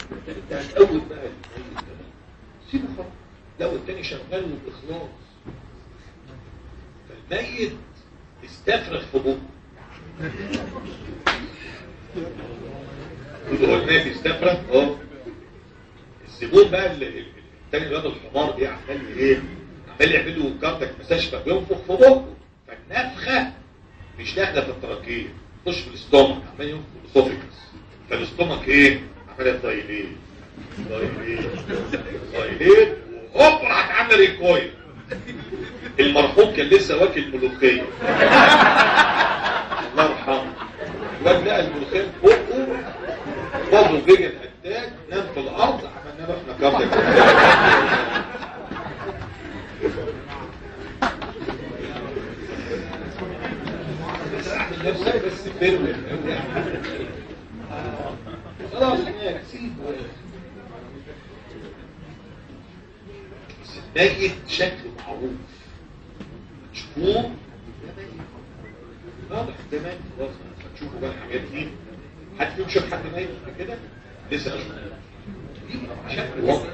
انت هتقوم بقى الميت ده سيبه خلاص لو التاني شغال وبإخلاص فالميت استفرغ في بقه كله هو الميت استفرغ اه الزبون بقى اللي- اللي- التاني الواد الحمار دي عمال ايه عمال يعمل له كاردك مساج فبينفخ في بقه فالنفخه مش داخله في التراكيه تخش في الاستومك عمال ينفخ في الاسوفيكس فالاستومك ايه عمال يضايليه ضايليه ضايليه وهوب راح عامل ريكويل المرحوم كان لسه واكل ملوخيه الله يرحمه الواد لقى الملوخيه في بقه برضه جه الاتاك نام في الارض عملنا له احنا كاردك بس اعمل نفسك بس فيلم خلاص هناك سيبه بس الميت شكله معروف تشوفوه ده ميت واضح ده ميت خلاص هتشوفوا بقى الحاجات دي حد فيهم شاف حد ميت قبل كده لسه اشوف دي شكل واضح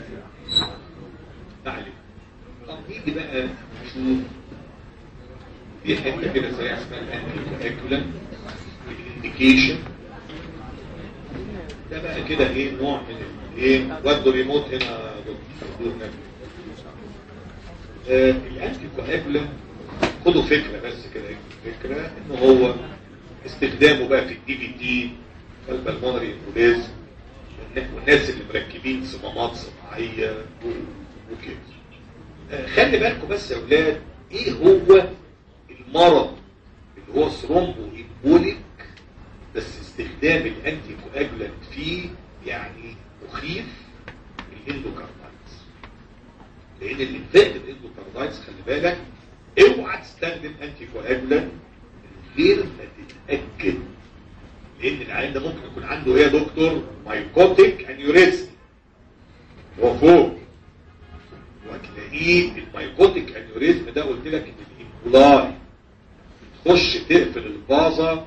تعلم طب نيجي بقى نشوف في حته كده زي اسمها الانتيكولاكولان الانديكيشن ده بقى كده ايه نوع من ايه ودوا ريموت هنا يا دكتور نبي. آه الانتيكولاكولان خدوا فكره بس كده فكره ان هو استخدامه بقى في الدي في تي والبلمونري امبوليز والناس اللي مركبين صمامات صناعيه و- وكده آه، خلي بالكم بس يا اولاد ايه هو المرض اللي هو ثرومبو امبوليك بس استخدام الانتي كواجولانت فيه يعني مخيف الاندوكاردايتس لان الانفكتد اندوكاردايتس خلي بالك اوعى تستخدم انتي كواجولانت من غير ما تتاكد لان العيان ده ممكن يكون عنده ايه يا دكتور مايكوتيك انيوريزم هو فوق وهتلاقيه المايكوتيك انيوريزم ده قلت لك ان الامبولاي تخش تقفل الفازه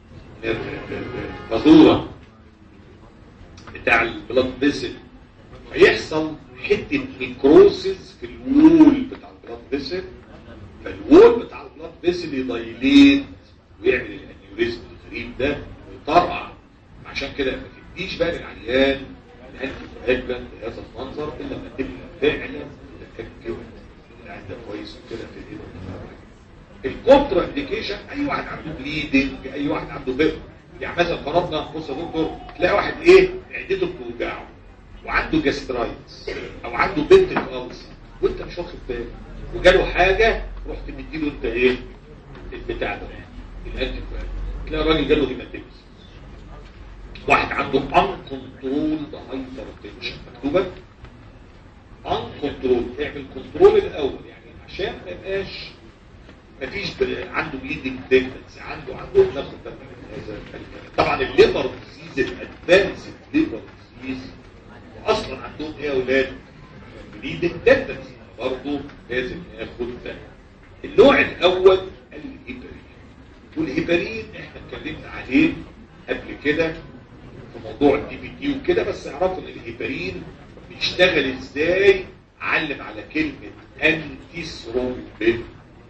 الفازوره بتاع البلاد فيسل فيحصل حته نيكروسيس في الوول بتاع البلاد فيسل فالوول بتاع البلاد فيسل يضيليت ويعمل الانيوريزم الغريب ده ويطرقع عشان كده ما تديش بقى للعيان الانتي كواجولانت بهذا المنظر الا لما تبقى فعلا متاكد ان العيان ده كويس وكده في ايده الكونترا انديكيشن اي واحد عنده بليدنج اي واحد عنده بيض يعني مثلا فرضنا بص يا دكتور تلاقي واحد ايه معدته بتوجعه وعنده جاسترايتس او عنده بنت الالسر وانت مش واخد بالك وجاله حاجه رحت مديله انت ايه البتاع ده الانتي تلاقي الراجل جاله هيماتيمس واحد عنده ان كنترول هايبر تنشن مكتوبه ان كنترول اعمل كنترول الاول يعني عشان ما يبقاش مفيش ب- عنده بليدنج تندنسي عنده عنده ناخد بالنا من هذا الكلام طبعا الليبر ديزيز الادفانس ليبر ديزيز واصلا عندهم ايه يا اولاد بليدنج تندنسي برضه لازم ناخد بالنا النوع الاول الهيبرين والهيبرين احنا اتكلمنا عليه قبل كده في موضوع الدي بي تي وكده بس اعرفوا ان الهيبرين بيشتغل ازاي علم على كلمه انتي ثرومبين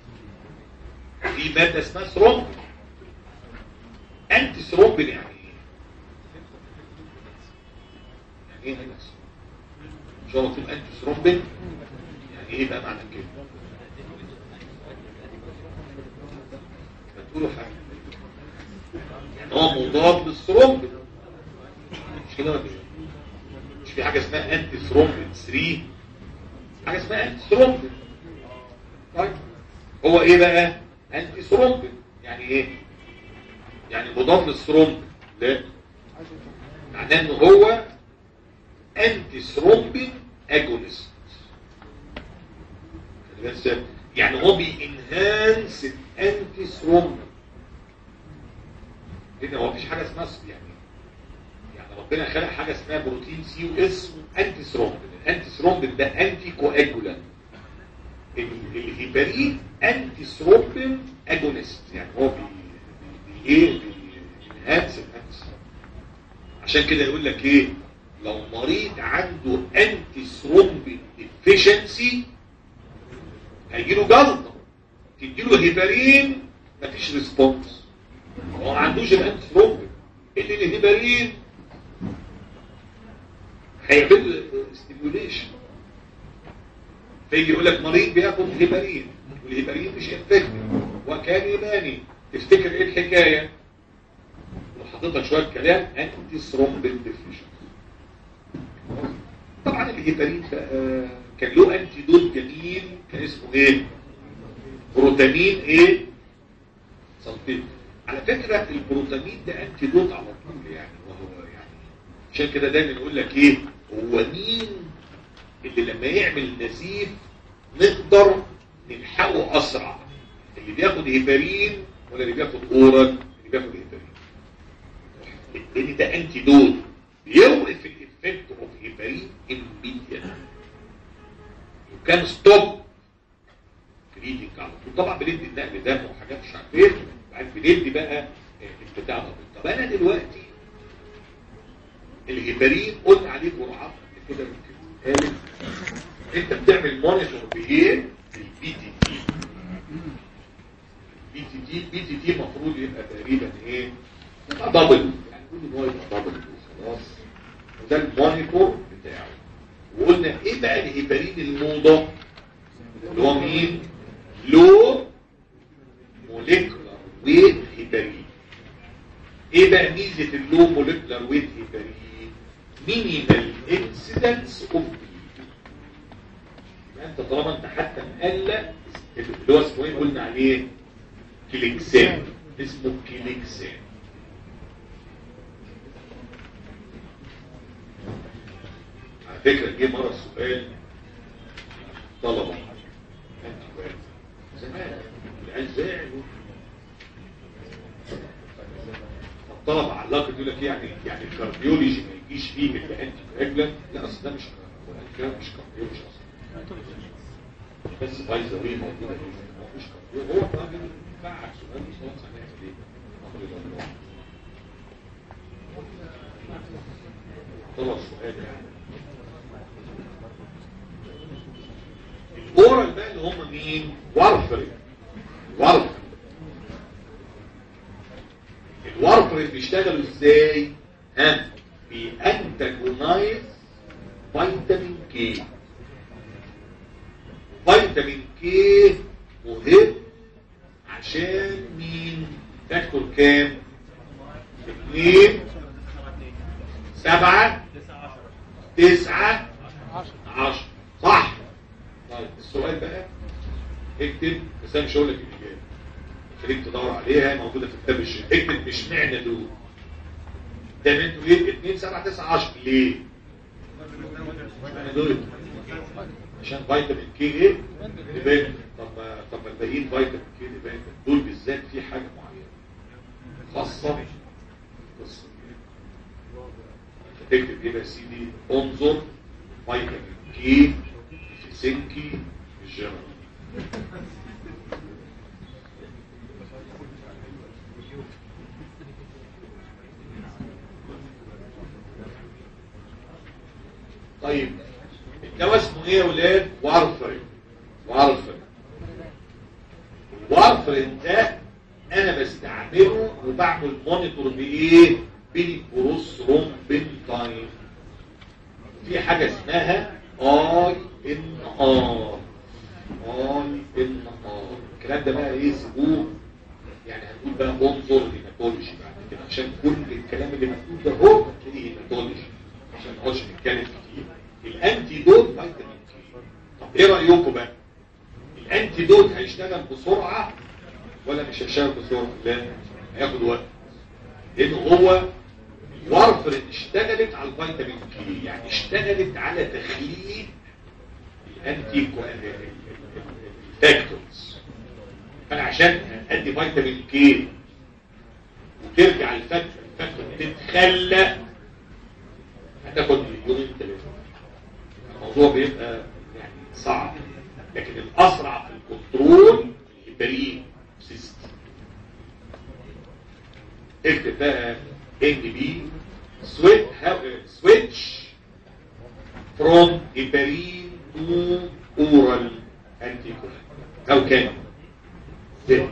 في ماده اسمها ثرومبين انتي ثرومبين يعني ايه؟ يعني ايه هنا مش هو مكتوب انتي ثرومبين يعني ايه بقى معنى كده؟ ما تقولوا حاجه يعني هو مضاد للثرومبين مش كده ولا ايه؟ مش في حاجه اسمها انتي ثرومبين 3 حاجه اسمها انتي ثرومبين طيب هو ايه بقى انتي ثرومبين يعني ايه يعني مضاد للثرومبين لا معناه ان هو انتي ثرومبين اجونست خلي بالك يعني هو بينهانس الانتي ثرومبين لان هو مفيش حاجه اسمها يعني يعني ربنا خلق حاجه اسمها بروتين سي واس انتي ثرومبين الانتي ثرومبين ده انتي كواجولانت ال- الهيبرين انتي ثرومبين اجونست يعني هو بي بي- ايه بينهانس الانتي عشان كده يقول لك ايه لو مريض عنده انتي ثرومبين ديفيشنسي هيجي له جلطه تدي له هيبارين مفيش ريسبونس هو ما عندوش الانتي ثرومبين اللي الهيبارين هيعمل ستيموليشن فيجي يقول لك مريض بياخد هيبارين والهيبارين مش انفكتيف وكان يباني تفتكر ايه الحكايه وحاطط شويه كلام انتي ثرومبين ديفيشن طبعا الهيبارين بقى كان له انتي دوت جميل كان اسمه ايه بروتامين ايه سلفيت على فكره البروتامين ده انتي دوت على طول يعني وهو يعني عشان كده دايما يقول لك ايه هو مين اللي لما يعمل نزيف نقدر نلحقه اسرع اللي بياخد هيبارين ولا اللي بياخد اورال اللي بياخد هيبارين لان ده انتي دوت بيوقف الايفكت اوف هيبارين immediately you can stop bleeding على طول طبعا بندي النقل دم وحاجات مش عارف ايه وبعدين بندي بقى البتاع ده طب انا دلوقتي الهيبارين قلنا عليه جرعات قبل كده قالت انت بتعمل مونيتور بايه؟ البي تي تي البي تي تي البي تي تي المفروض يبقى تقريبا ايه؟ يبقى دبل يعني كل ان هو يبقى دبل خلاص وده المونيتور بتاعه وقلنا ايه بقى الهيبارين الموضه اللي هو مين؟ لو موليكولار ويت هيبارين ايه بقى ميزه اللو موليكولار ويت هيبارين؟ مينيمال انسيدنس اوف انت طالما انت حتى مقلق اللي هو اسمه ايه قلنا عليه كليكسان اسمه كليكسان على فكره جه مره سؤال طلبه زمان العيال زعلوا الطلبه علقت يقول لك يعني يعني الكارديولوجي ما يجيش فيه الانتي كواجلانت لا اصل ده مش الكلام مش كارديولوجي اصلا بس بايظه ويه موجوده ما فيش كارديولوجي هو الراجل فعل سؤال مش خلاص هنعمل ايه؟ امر الى الله طلب سؤال يعني الاورال بقى اللي هم مين؟ وارفرين وارفرين الوارفرين بيشتغلوا ازاي؟ ها؟ بيأنتاجونايز فيتامين كي فيتامين كي مهم عشان مين؟ فاكتور كام؟ اثنين سبعة تسعة عشر صح طيب السؤال بقى اكتب بس انا مش هقول لك الاجابه خليك تدور عليها موجوده في كتاب الشيخ اكتب مش معنى دول ده انتوا ايه 2 7 9 10 ليه؟ اشمعنى دول عشان فيتامين كي ايه؟ ديبندنت طب ما طب ما الباقيين فيتامين كي ديبندنت دول بالذات في حاجه معينه خاصه قصه فتكتب ايه بقى يا سيدي انظر فيتامين كي في سنكي الجرم طيب الدواء اسمه ايه يا ولاد وارفرين وارفرين الوارفرين ده انا بستعمله وبعمل مونيتور بايه بالبروسترومبين تايم في حاجه اسمها اي ان ار اي ان ار الكلام ده بقى ايه سيبوه يعني هنقول بقى انظر هيماتولوجي بعد كده عشان كل الكلام اللي مكتوب ده هو هتلاقيه هيماتولوجي عشان ما نقعدش نتكلم كتير الانتي دوت فيتامين كي طب ايه رايكم بقى الانتي دوت هيشتغل بسرعه ولا مش هيشتغل بسرعه لا هياخد وقت لان هو وارفرين اشتغلت على الفيتامين كي يعني اشتغلت على تخليق الانتي فاكتورز فانا عشان ادي فيتامين كي وترجع الفاكتور تتخلق هتاخد يومين ثلاثه الموضوع بيبقى يعني صعب لكن الاسرع في الكنترول الهيبرين سيستم اكتب بقى ان بي سويتش from heparin to oral anticoagulant how can they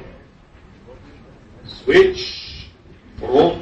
switch from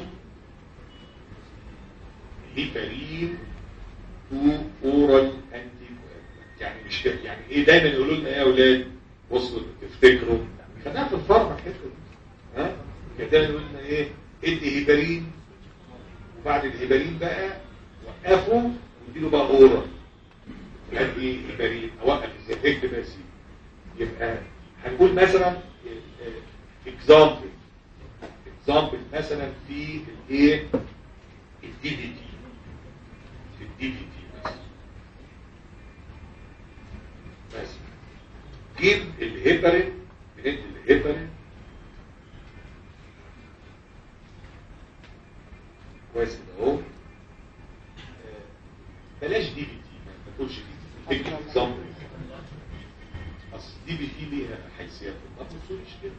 heparin to oral anticoagulant يعني مش كده يعني ايه دايما يقولوا لنا ايه يا اولاد بصوا تفتكروا خدناها في الفارما الحته دي ها كان دايما يقول لنا ايه ادي هيبارين وبعد الهيبارين بقى وقفوا واديله بقى اورال قال ايه هيبارين اوقف ازاي اكتب يا سيدي يبقى هنقول مثلا اكزامبل اكزامبل مثلا في الايه الدي بي تي في الدي بي تي مثلا بس جيب الهيبارين بندي الهيبارين كويس كده اهو بلاش دي بي تي ما تقولش دي بي تي تكتب اكزامبل اصل دي بي تي ليها حيثيات ما تقولش كده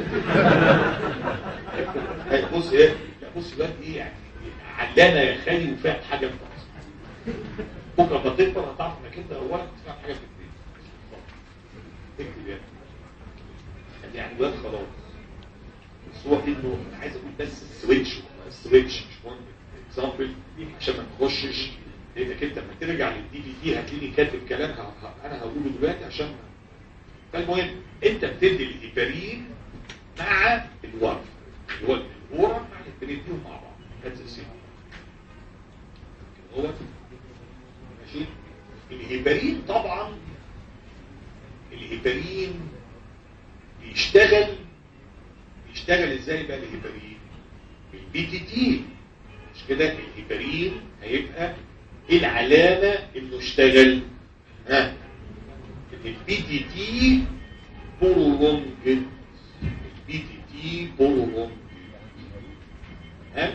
بص ايه لا بص بقى ايه يعني علانه يا خالي وفاهم حاجه في راسك بكره ما تكبر هتعرف انك انت اولا تفهم حاجه في الدنيا اكتب يعني يعني الواد خلاص بس هو انه انا عايز اقول بس السويتش السويتش مش مهم اكزامبل عشان ما نخشش لانك انت لما ترجع للدي في دي هتلاقيني كاتب كلام انا هقوله دلوقتي عشان فالمهم انت بتدي الهيبارين مع الورم اللي هو الورم مع بنديهم مع بعض هذا السيم هو ماشي الهيبارين طبعا الهيبارين بيشتغل بيشتغل ازاي بقى الهيبارين البي تي تي مش كده الهيبارين هيبقى ايه العلامه انه اشتغل ها البي تي تي بورولونج البي تي تي بورولونج ها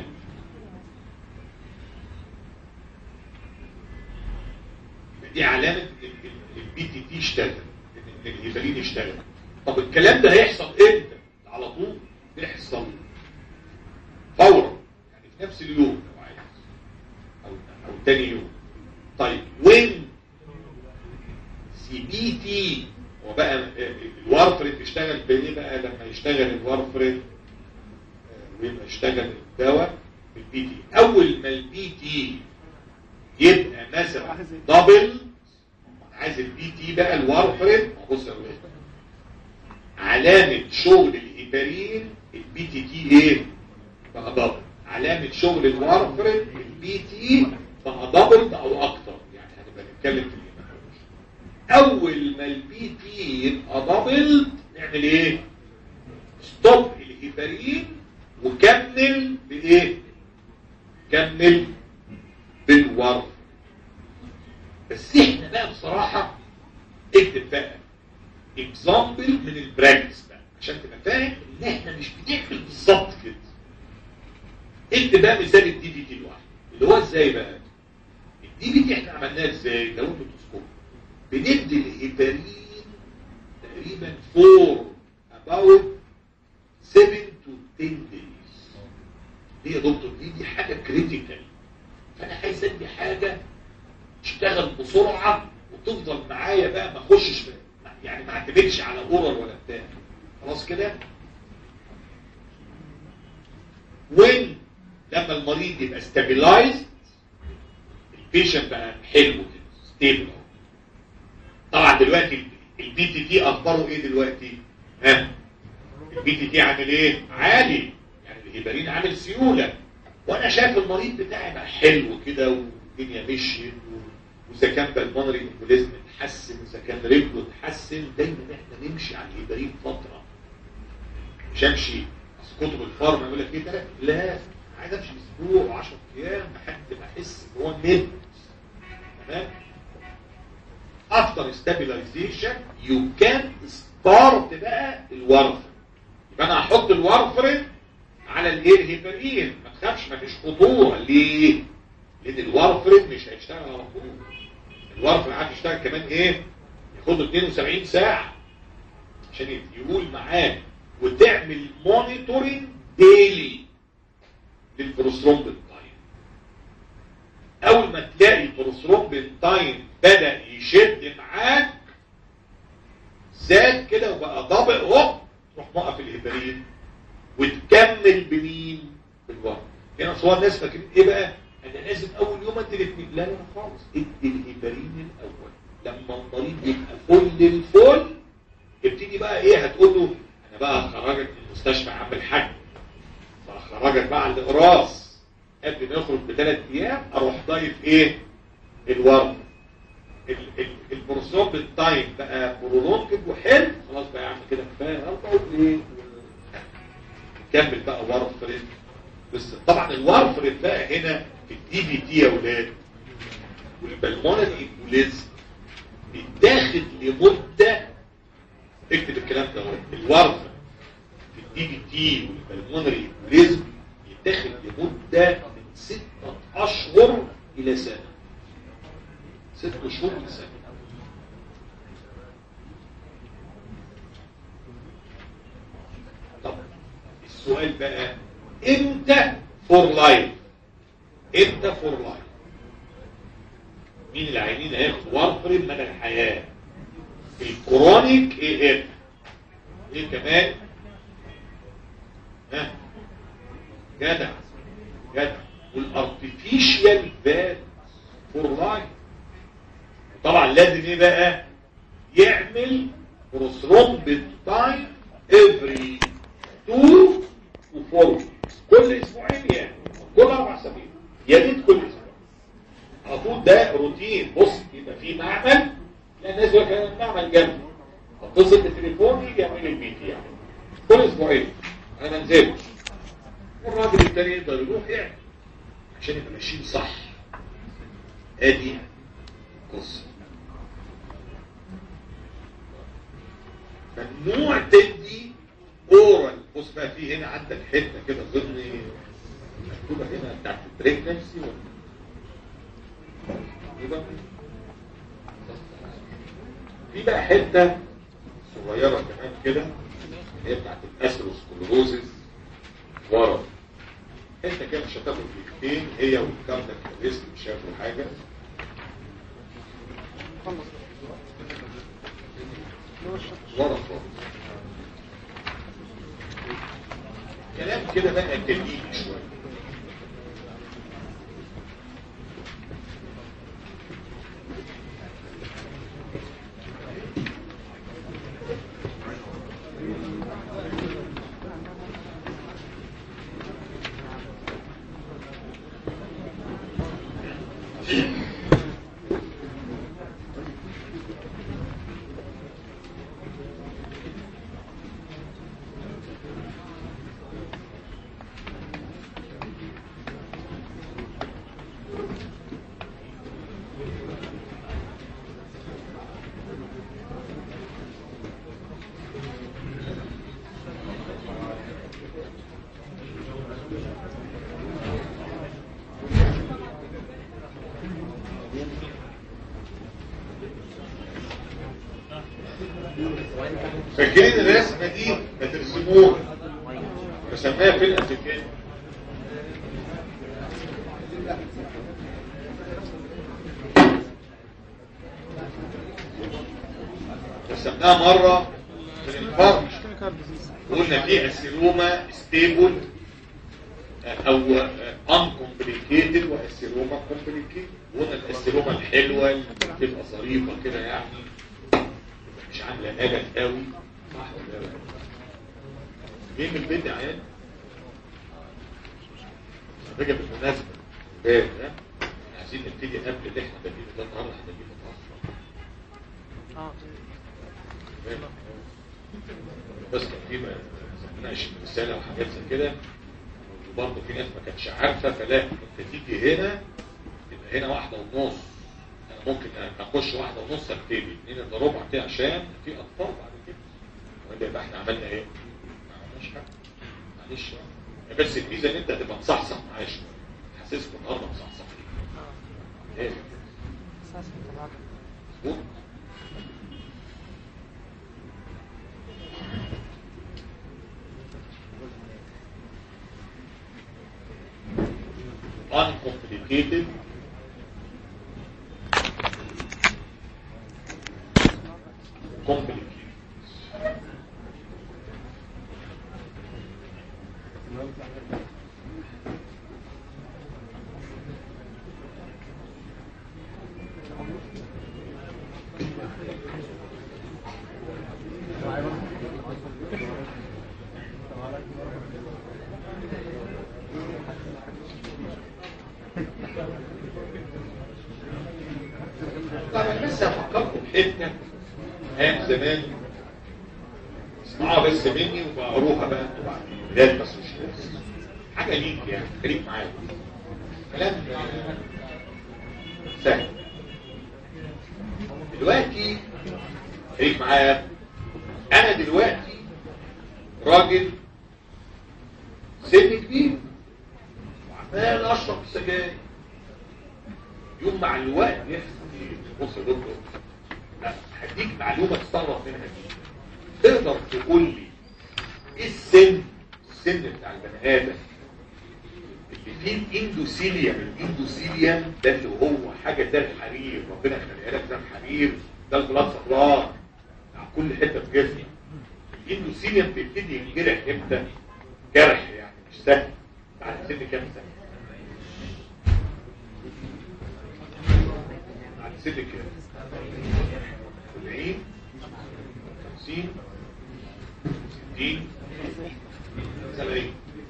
دي علامه البي تي تي اشتغل ان الهيبارين اشتغل طب الكلام ده هيحصل امتى على طول بيحصل فورا يعني في نفس اليوم لو عايز او او تاني يوم طيب وين سي بي تي هو بقى الوارفرين بيشتغل بايه بقى لما يشتغل الوارفرين ويبقى يشتغل الدواء بالبي تي اول ما البي تي يبقى مثلا دبل عايز البي تي بقى الوارفرين بص يا ولاد علامة شغل الهيبارين البي تي تي ايه بقى دبل علامة شغل الوارفرين البي تي بقى دبل او اكتر يعني هنبقى نتكلم في اول ما البي تي يبقى دبل نعمل ايه ستوب الهيبارين وكمل بايه كمل بالورف بس احنا بقى بصراحة اكتب بقى اكزامبل من البراكتس بقى عشان تبقى فاهم ان احنا مش بنعمل بالظبط كده اكتب بقى مثال الدي في تي لوحده اللي هو ازاي بقى الدي في تي احنا عملناه ازاي لو انتوا تذكروا بندي الهيبارين تقريبا فور about 7 to 10 days دي يا دكتور دي دي حاجه كريتيكال فانا عايز ادي حاجه تشتغل بسرعه وتفضل معايا بقى ما اخشش يعني ما اعتمدش على اورال ولا بتاع خلاص كده وين لما المريض يبقى ستابلايزد البيشنت بقى حلو كده ستيبل طبعا دلوقتي البي تي تي اخباره ايه دلوقتي ها البي تي تي عامل ايه عالي يعني الهيبارين عامل سيوله وانا شايف المريض بتاعي بقى حلو كده والدنيا مشيت واذا كان بالمونري امبوليزم اتحسن اذا كان رجله اتحسن دايما احنا نمشي على الهيبارين فتره مش امشي اصل كتب الفارما يقول لك ايه ده لا عايز امشي اسبوع و10 ايام لحد ما احس ان هو نمت تمام after stabilization you can start بقى الورفرين يبقى انا هحط الورفرين على الايه الهيبارين ما تخافش ما فيش خطوره ليه لان الورفرين مش هيشتغل على طول الورفرين عارف يشتغل كمان ايه ياخد 72 ساعه عشان يقول معاك وتعمل مونيتورنج ديلي للبروسترومبين تايم اول ما تلاقي البروسترومبين البروثرومبين تايم بدا يشد معاك زاد كده وبقى ضابق هوب تروح موقف الهبرين وتكمل بمين؟ بالورم هنا اصل هو الناس فاكرين ايه بقى؟ انا لازم اول يوم ادي الاثنين لا لا خالص ادي الهبرين الاول لما المريض يبقى فل الفل يبتدي بقى ايه هتقول له انا بقى هخرجك من المستشفى يا عم الحاج هخرجك بقى على الاقراص قبل ما يخرج بثلاث ايام اروح ضايف ايه؟ الورم البروسوم بالتايم بقى برولونجد وحلو خلاص بقى يا عم كده كفايه اربع ايه كمل بقى وارفرين بس طبعا الوارفرين بقى هنا في الدي في تي يا ولاد والبلمونري ايبوليزم بيتاخد لمده اكتب الكلام ده الوارفرين في الدي في تي والبلمونري ايبوليزم يتاخد لمده من ستة اشهر الى سنه ست شهور لسنة طب السؤال بقى امتى فور لايف امتى فور لايف مين العينين هياخد وارفرين مدى الحياة الكرونيك ايه اف ايه كمان ها جدع جدع والارتفيشيال فات فور لايف طبعا لازم ايه بقى يعمل بروثرومبين تايم افري 2 و 4 كل اسبوعين يعني كل اربع اسابيع يا ريت كل اسبوع على طول ده روتين بص يبقى في معمل لا الناس يقول لك المعمل جنبي اتصل بالتليفون يجي يعمل لي البي تي يعني كل اسبوعين انا ما نزلتش والراجل التاني يقدر يروح يعني عشان يبقى ماشيين صح ادي قصه ممنوع تدي اورال بص بقى في هنا عندك حته كده ضمن مكتوبه هنا بتاعت البريجنسي في بقى حته صغيره كمان كده هي بتاعت الاسروسكلروزز ورا حته كده مش هتاخد دقيقتين هي والكاردك ريسك مش شافوا حاجه ورا خالص كلام كده بقى جديد شويه فاكرين الرسمه دي ما ترسموها رسمناها فين قبل كده رسمناها مره في الفرق قلنا في اسيروما ستيبل او ان كومبليكيتد واسيروما كومبليكيتد وقلنا الاسيروما الحلوه اللي بتبقى ظريفه كده يعني مش عامله نجد قوي صح ولا لا مين من البيت يا عيال فكرة بالمناسبة ايه ها عايزين نبتدي قبل اللي احنا بنجيبه ده النهارده احنا بنجيبه متأخر بس كان في ناقش رسالة وحاجات زي كده وبرضه في ناس ما كانتش عارفة فلا انت تيجي هنا تبقى هنا واحدة ونص انا ممكن اخش واحدة ونص ابتدي اتنين الا ربع كده عشان في اطفال بعد كده ولا يبقى احنا عملنا ايه؟ ما عملناش حاجة معلش بس الميزة ان انت هتبقى مصحصح معايا شوية حاسسكم النهارده مصحصحين ايه؟ مظبوط؟ uncomplicated complications طبعا بس هفكركم بحته ايام زمان اسمعوها بس مني وبقروها بقى انتوا بعدين ولاد بس مش ناس حاجه ليك يعني خليك معايا كلام آه، سهل دلوقتي خليك معايا انا دلوقتي راجل سن كبير وعمال اشرب سجاير يوم مع الوقت يحصل ايه بص يا دكتور لا هديك معلومه تستغرب منها دي تقدر تقول لي ايه السن السن بتاع البني ادم اللي فيه الاندوسيليوم الاندوسيليوم ده اللي هو حاجه زي الحرير ربنا خلقها لك زي الحرير ده البلاد صفراء على كل حته في جسمك الاندوسيليوم بيبتدي ينجرح امتى؟ جرح يعني مش سهل بعد سن كام سنه؟ بعد سن كام؟ 70 50 60 70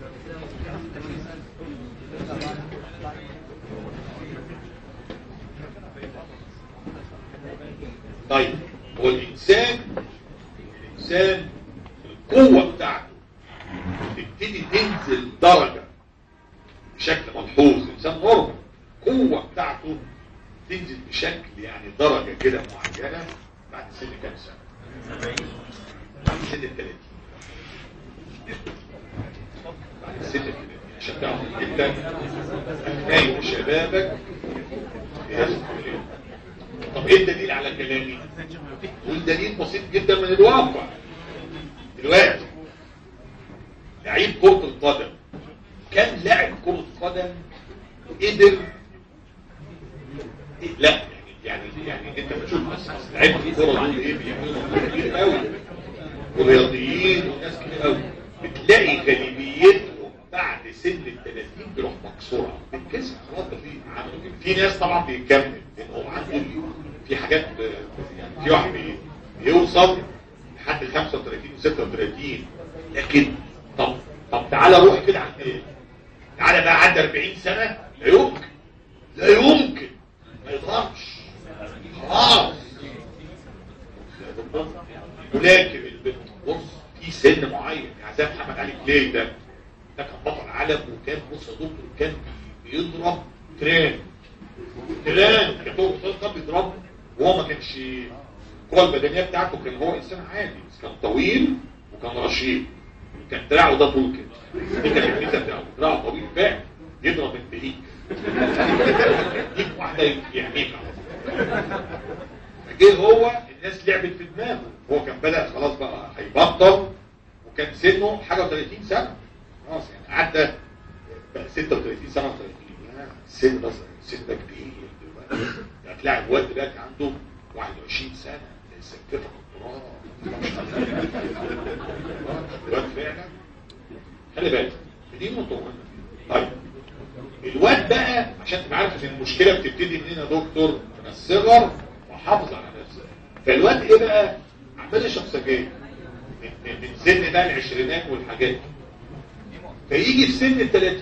طيب هو الإنسان الإنسان القوة بتاعته تبتدي تنزل درجة بشكل ملحوظ الإنسان نورمال القوة بتاعته تنزل بشكل يعني درجة كده معينة بعد سن كام سنة؟ بعد سن ال 30 بعد سن ال 30 عشان تعرف جدا أثناء شبابك لازم تقول طب ايه الدليل على كلامي؟ قول دليل بسيط جدا من الواقع دلوقتي لعيب كرة القدم كم لاعب كرة قدم قدر إيه؟ لا يعني يعني انت بتشوف بس أصل لعيبه الكوره دول ايه بيعملوا كتير قوي ورياضيين وناس كتير قوي بتلاقي غالبيتهم بعد سن ال 30 بيروح مكسوره بتكسر خلاص ده في عنده في ناس طبعا بيكمل لان هو عنده في حاجات آه، يعني في واحد بي- بيوصل لحد 35 و36 لكن طب طب تعالى روح كده عند ايه؟ تعالى بقى عند 40 سنه لا يمكن لا يمكن ما يضربش خلاص ولكن البنت بص في سن معين يعني زي محمد علي كلاي ده ده كان بطل عالم وكان بص يا دكتور كان بي- بيضرب تران تران كان هو كان بيضرب وهو ما كانش القوه البدنيه بتاعته كان هو انسان عادي بس كان طويل وكان رشيق كان دراعه ده طول كده دي كانت الميزه بتاعته دراعه طويل فعلا يضرب البليك يديك واحده يحميك على طول جه هو الناس لعبت في دماغه هو كان بدأ خلاص بقى هيبطل وكان سنه حاجة و30 سنة خلاص يعني عدى بقى 36 سنة و30 يا السن ده السن ده كبير دلوقتي يعني تلاقي الواد دلوقتي عنده 21 سنة سكتك التراب الواد فعلا خلي بالك دي نقطة مهمة طيب الواد بقى عشان تبقى عارف ان المشكله بتبتدي منين يا دكتور من الصغر وحافظ على نفسك فالواد ايه بقى عمال يشرب سجاير من, من- من سن بقى العشرينات والحاجات دي فيجي في سن ال 30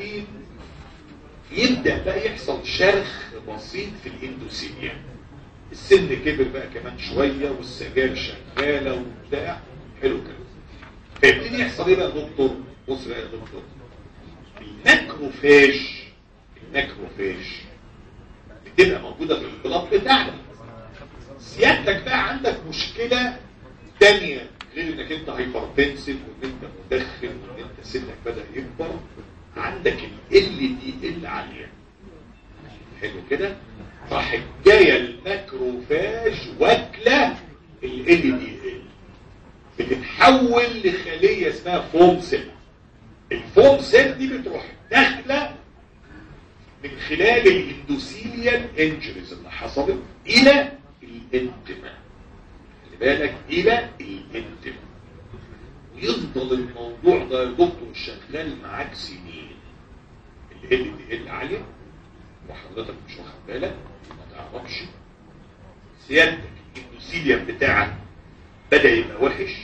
يبدا بقى يحصل شرخ بسيط في الاندوسيليا السن كبر بقى كمان شويه والسجاير شغاله وبتاع حلو كده فيبتدي يحصل ايه بقى يا دكتور بص بقى يا دكتور الماكروفاج الماكروفاج بتبقى موجودة في البلاط بتاعنا سيادتك بقى عندك مشكلة تانية غير انك انت هايبرتنسيف وان انت مدخن وان انت سنك بدأ يكبر عندك ال دي ال عالية حلو كده راح جاية الماكروفاج واكلة ال دي ال بتتحول لخلية اسمها فوم سيل الفوم سيل دي بتروح داخله من خلال الاندوثيليال انجريز اللي حصلت الى الانتماء خلي بالك الى الانتم ويفضل الموضوع ده يا دكتور شغال معاك سنين ال دي ال عاليه وحضرتك مش واخد بالك ما تعرفش سيادتك النسيليوم بتاعك بدا يبقى وحش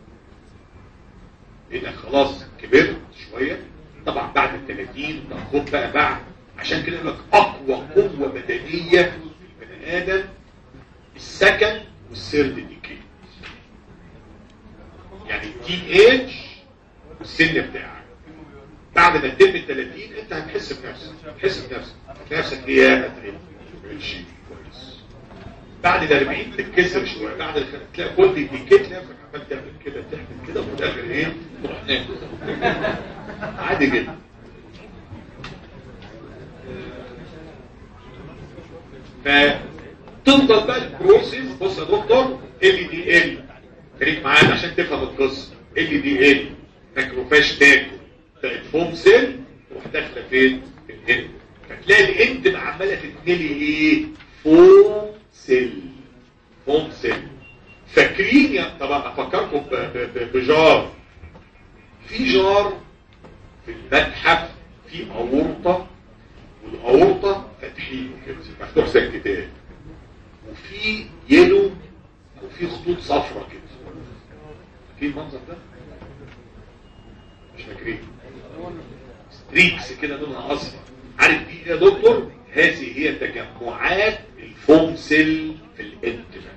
لانك خلاص كبرت شويه طبعا بعد ال 30 ده خد بقى بعد عشان كده يقول لك اقوى قوه بدنيه في البني ادم السكن والسيرد ديكي يعني التين ايج والسن بتاعك بعد ما تتم ال 30 انت هتحس بنفسك هتحس بنفسك هتلاقي نفسك ايه يا تعبت شيء كويس بعد ال 40 تتكسر شويه بعد ال 50 تلاقي كل ديكيت تلاقي نفسك عمال تعمل كده تعمل كده وفي الاخر ايه تروح ناكل عادي جدا فتفضل بقى البروسيس بص يا دكتور ال دي ال خليك معانا عشان تفهم القصه ال دي ال ماكروفاج تاكل بقت فوم سيل تروح داخله فين؟ في الهند فتلاقي الانت عماله تتملي ايه؟ فوم سيل فوم سيل فاكرين يا طبعا افكركم ب- ب- ب- بجار في جار في المتحف في اورطه والاورطه فاتحين كده مفتوح زي الكتاب وفي يلو او في خطوط صفرة كده في المنظر ده مش فاكرين ستريكس كده لونها اصفر عارف دي إيه يا دكتور هذه هي تجمعات الفوم سيل في الانتما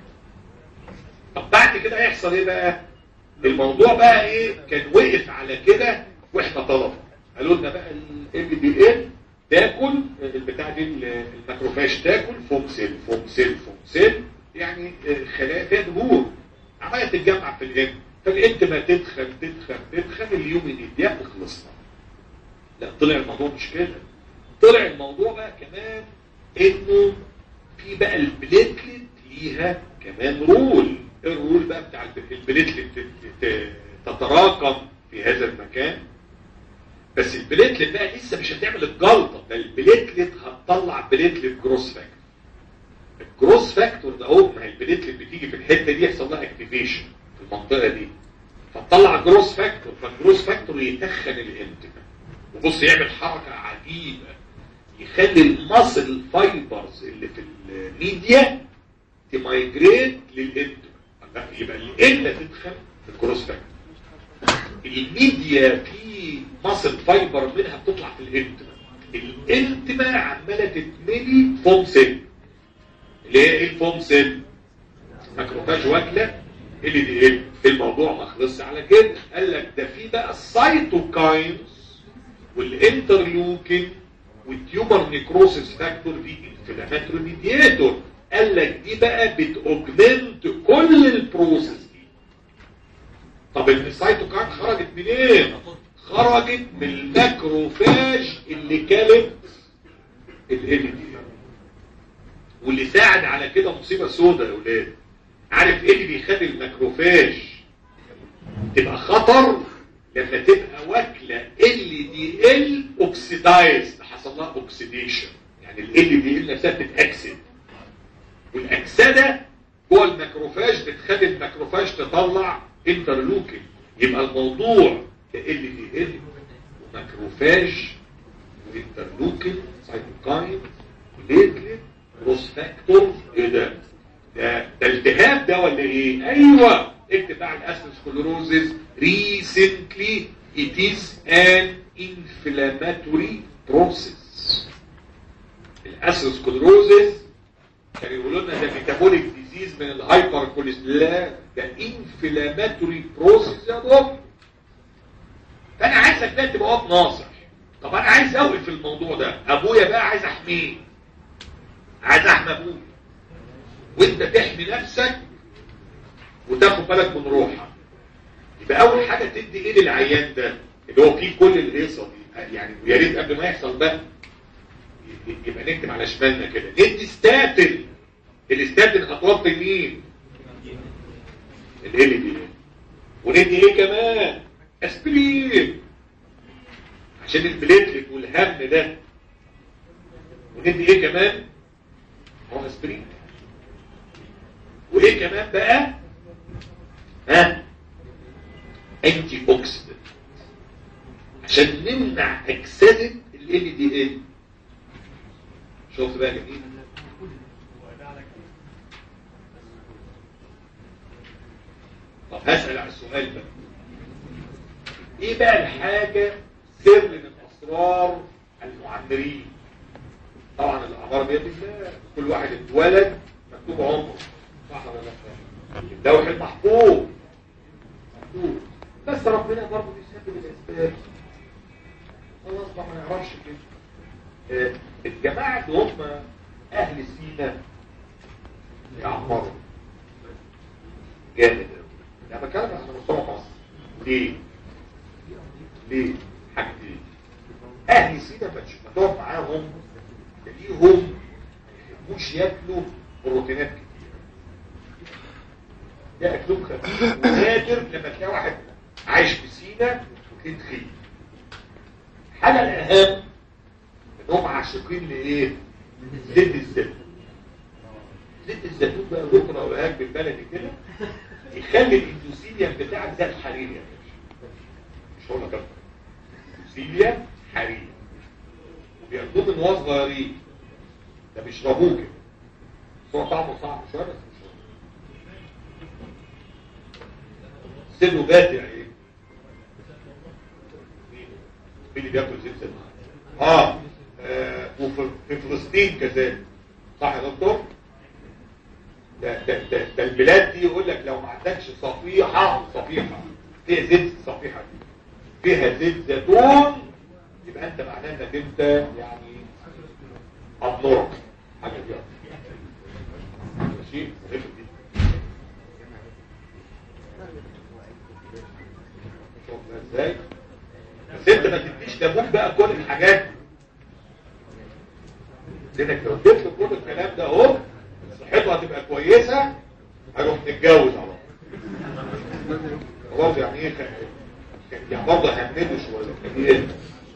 طب بعد كده هيحصل ايه بقى الموضوع بقى ايه كان وقف على كده واحنا طلبنا قالوا لنا بقى ال دي ال تاكل البتاع دي الماكروفاج تاكل فوم سيل فوم سيل فوم سيل يعني خلايا فيها دهون عماله تتجمع في الانت فالانت ما تدخل تدخل تدخل اليوم يديها خلصنا لا طلع الموضوع مش كده طلع الموضوع بقى كمان انه في بقى البليتلت ليها كمان رول الرول بقى بتاع الب- البليتلت ت- ت- تتراكم في هذا المكان بس البليتلت بقى لسه مش هتعمل الجلطه ده البليتلت هتطلع بليتلت جروس فاكتور الجروس فاكتور ده هو ما هي البليتلت بتيجي في الحته دي يحصل لها اكتيفيشن في المنطقه دي فتطلع جروس فاكتور فالجروس فاكتور يتخن الانتما وبص يعمل حركه عجيبه يخلي المصل فايبرز اللي في الميديا تمايجريت للانتما يبقى الانتما تدخل في الجروس فاكتور الميديا في مصل فايبر منها بتطلع في الانتما الانتما عماله تتملي فوم سيل اللي هي ايه الفوم سيل ماكروفاج واكله اللي دي ايه الموضوع ما خلصش على كده قال لك ده في بقى السايتوكاينز والانترلوكين والتيومر نيكروسيس فاكتور دي انفلاماتوري ميدياتور قال لك دي بقى بتوجمنت كل البروسيس دي طب السايتوكاين خرجت منين خرجت من الماكروفاج اللي كانت ال دي واللي ساعد على كده مصيبه سوداء يا اولاد عارف ايه اللي بيخلي الماكروفاج تبقى خطر لما تبقى واكله ال دي ال اوكسيدايز حصل لها اوكسيديشن يعني ال دي ال نفسها بتتاكسد والاكسده جوه الماكروفاج بتخلي الماكروفاج تطلع انترلوكين يبقى الموضوع ده ال دي ال وماكروفاج وانترلوكين سايتوكاين بليتلت روس فاكتور ايه ده ده ده التهاب ده ولا ايه ايوه اكتب بقى الاسكلروزز recently it is an inflammatory process الاسكلروزز كانوا يقولوا لنا ده ميتابوليك ديزيز من الهايبر كوليسترول لا ده انفلاماتوري بروسيس يا دكتور فانا عايزك بقى تبقى واقف ناصح طب انا عايز اوقف الموضوع ده ابويا بقى عايز احميه عايز احمي ابويا وانت تحمي نفسك وتاخد بالك من روحك يبقى اول حاجه تدي ايه للعيان ده اللي هو فيه كل الهيصه دي يعني ويا ريت قبل ما يحصل بقى يبقى نكتب على شمالنا كده ندي ستاتن الستاتن هتوطي مين ال دي وندي ايه كمان اسبرين عشان البليتلت والهم ده وندي ايه كمان هو اسبرين وايه كمان بقى ها انتي اوكسيدنت عشان نمنع اكسده ال دي ال شفت بقى جميل طب هسأل على السؤال بقى ايه بقى الحاجة سر من اسرار المعمرين طبعا الاعمار بيد الله كل واحد اتولد مكتوب عمره صح ولا لا اللوح المحفوظ محفوظ بس ربنا برضه بيسبب الاسباب خلاص بقى ما نعرفش كده آه، الجماعه اللي هم اهل سينا يعمروا جامد قوي انا بتكلم عن مستوى مصر ليه؟ ليه؟ حاجتين اهل سينا ما تقعد معاهم تلاقيهم ما يحبوش ياكلوا بروتينات كتير ده اكلهم خفيف ونادر لما تلاقي واحد عايش في سينا وتلاقيه تخين الحاجه الاهم انهم عاشقين لايه؟ زيت الزيتون زيت الزيتون بقى بكره اقولها لك بالبلدي كده يخلي الاندوسيليا بتاعك زي الحرير يا باشا مش هقول لك اكتر اندوسيليا حرير وبياخدوه من وهو صغيرين ده بيشربوه كده بس هو طعمه صعب شويه بس مش سنه باتع ايه مين اللي بياكل زيت زيتون اه, آه وفي في فلسطين كذلك صح يا دكتور ده, ده, ده, ده البلاد دي يقول لك لو ما عندكش صفيحه صفيحه فيها زيت الصفيحه دي فيها زيت زيتون يبقى انت معناه انك انت يعني ابنورك حاجه دي ماشي مهم جدا شوفنا ازاي بس انت ما تديش لابوك بقى كل الحاجات لانك لو اديت له كل الكلام ده اهو صحته هتبقى كويسه هيروح نتجوز على طول برضه يعني ايه كان كان يعني برضه هنده شويه كان ايه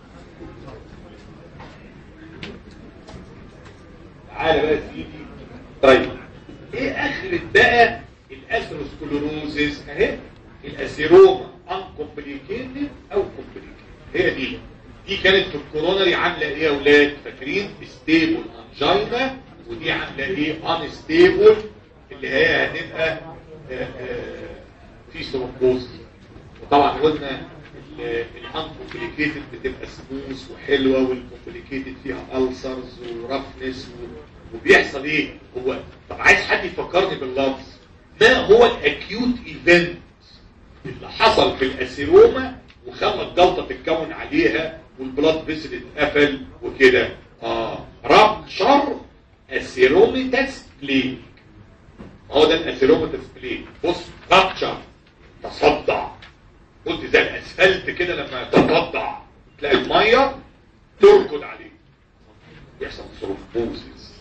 تعالى بقى يا سيدي طيب ايه اخرة بقى الاثيروسكلوروزيس اهي الاسيروما انكومبليكيتد او كومبليكيتد هي دي دي كانت في الكورونري عامله ايه يا اولاد فاكرين ستيبل انجينا ودي عامله ايه انستيبل اللي هي هتبقى آه، آه، في ثرومبوز وطبعا قلنا الانكومبليكيتد بتبقى سموث وحلوه والكومبليكيتد فيها ألسرز ورفنس و- وبيحصل ايه هو طب عايز حد يفكرني باللفظ ما هو الاكيوت ايفنت اللي حصل في الاسيروما وخلى الجلطه تتكون عليها والبلاد فيسل اتقفل وكده اه رابشر اسيروميتاس بليك هو ده الاسيروميتاس بليك بص رابشر تصدع قلت زي الاسفلت كده لما يتصدع تلاقي الميه تركض عليه يحصل ثرومبوزيس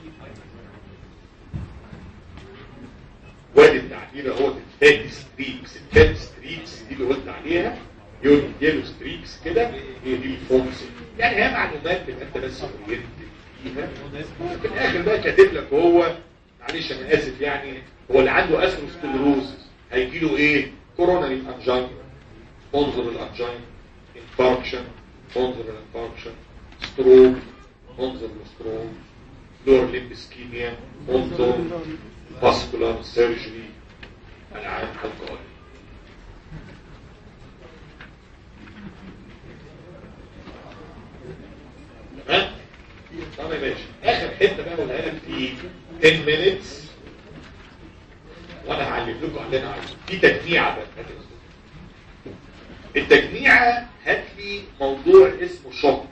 وادي التعبير هو الفات ستريكس الفات ستريكس دي اللي قلت عليها يقول يديله ستريكس كده هي دي الفونس يعني هي معلومات تبقى انت بس اورينتد فيها في الاخر بقى كاتب لك هو معلش انا اسف يعني هو اللي عنده اسروسكلروزس هيجي له ايه؟ كوروناري انجين انظر الانجين انفاركشن انظر الانفاركشن ستروك انظر الستروك لور ليمب اسكيميا انظر فاسكولار سيرجري العام القادم تمام طب يا باشا اخر حته بقى اقولها لك في 10 minutes وانا هعلم لكم على اللي انا عايزه في تجميعه بقى التجميعه هات لي موضوع اسمه شوك